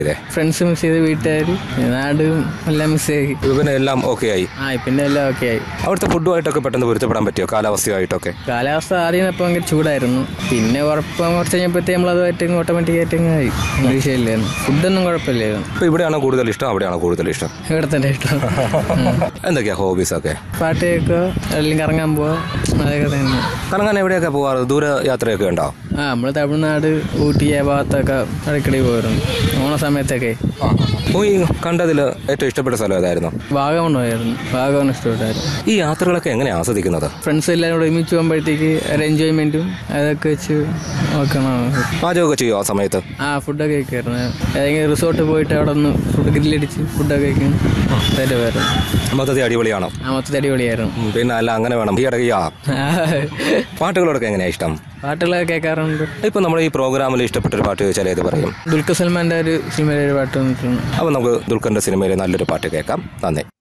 ഇതേ friends miss ചെയ്ത് വീട്ടുകാർ നാട് എല്ലാം മിസ് ചെയ്യും പിന്നെ എല്ലാം ഓക്കെ ആയി ആ പിന്നെ എല്ലാം ഓക്കെ ആയി അവിടുത്തെ ഫുഡുമായിട്ടൊക്കെ പെട്ടെന്ന് പൊരുത്തപ്പെടാൻ പറ്റിയോ കാലാവസ്ഥയുമായിട്ടൊക്കെ കാലാവസ്ഥ ആദ്യം ഇപ്പം ഭയങ്കര ചൂടായിരുന്നു പിന്നെ ഉറപ്പം കുറച്ച് കഴിഞ്ഞപ്പോഴത്തേ നമ്മളതുമായിട്ട് ഓട്ടോമാറ്റിക് ആയിട്ട് അങ്ങ് ആയി വലിയ വിഷയമില്ലായിരുന്നു ഫുഡൊന്നും കുഴപ്പമില്ലായിരുന്നു അപ്പോൾ ഇവിടെയാണോ കൂടുതൽ ഇഷ്ടം അവിടെയാണോ കൂടുതൽ ഇഷ്ടം ഇവിടെ തന്നെ ഇഷ്ടം ഉം. എന്തൊക്കെയാ ഹോബീസൊക്കെ പാട്ട് കേൾക്കുക അല്ലെങ്കിൽ കറങ്ങാൻ പോവുക അതൊക്കെ തന്നെ കറങ്ങാൻ എവിടെയൊക്കെ പോവാറ് ദൂര യാത്രയൊക്കെ ഉണ്ടോ ആ നമ്മൾ തമിഴ്നാട് ഊട്ടി ആ ഭാഗത്തൊക്കെ ഇടയ്ക്കിടെ പോയിരുന്നു ഓണ സമയത്തൊക്കെ അപ്പോൾ ഈ കണ്ടതിൽ ഏറ്റവും ഇഷ്ടപ്പെട്ട സ്ഥലം ഏതായിരുന്നു വാഗമൺ പോയായിരുന്നു വാഗമൺ ഇഷ്ടപ്പെട്ടായിരുന്നു ഈ യാത്രകളൊക്കെ എങ്ങനെയാണ് ആസ്വദിക്കുന്നത് ഫ്രണ്ട്സ് എല്ലാവരും കൂടെ ഒരുമിച്ച് പോകുമ്പോഴത്തേക്ക് ഒരു എൻജോയ്മെൻറ്റും അതൊക്കെ വെച്ച് നോക്കണം പാചകമൊക്കെ ചെയ്യുമോ ആ സമയത്ത് ആ ഫുഡൊക്കെ കഴിക്കായിരുന്നു ഏതെങ്കിലും റിസോർട്ട് പോയിട്ട് അവിടെ ഒന്ന് ഫുഡ് ഗ്രില്ലടിച്ച് ഫുഡൊക്കെ കഴിക്കും തരുമായിരുന്നു മൊത്തത്തിൽ അടിപൊളിയാണോ ആ മൊത്തത്തിൽ അടിപൊളിയായിരുന്നു ഉം, പിന്നെ അല്ല അങ്ങനെ വേണം ഈ ഇടയ്ക്ക് ആ പാട്ടുകളോടൊക്കെ എങ്ങനെയാണ് ഇഷ്ടം പാട്ടുകളൊക്കെ കേൾക്കാറുണ്ട് ഇപ്പം നമ്മൾ ഈ പ്രോഗ്രാമിൽ ഇഷ്ടപ്പെട്ടൊരു പാട്ട് ചോദിച്ചാൽ ഏത് പറയും ദുൽഖർ സൽമാൻ്റെ ഒരു സിനിമയിലെ ഒരു പാട്ട് വന്നിട്ടുണ്ട് അപ്പോൾ നമുക്ക് ദുൽഖറിൻ്റെ സിനിമയിലെ നല്ലൊരു പാട്ട് കേൾക്കാം നന്ദി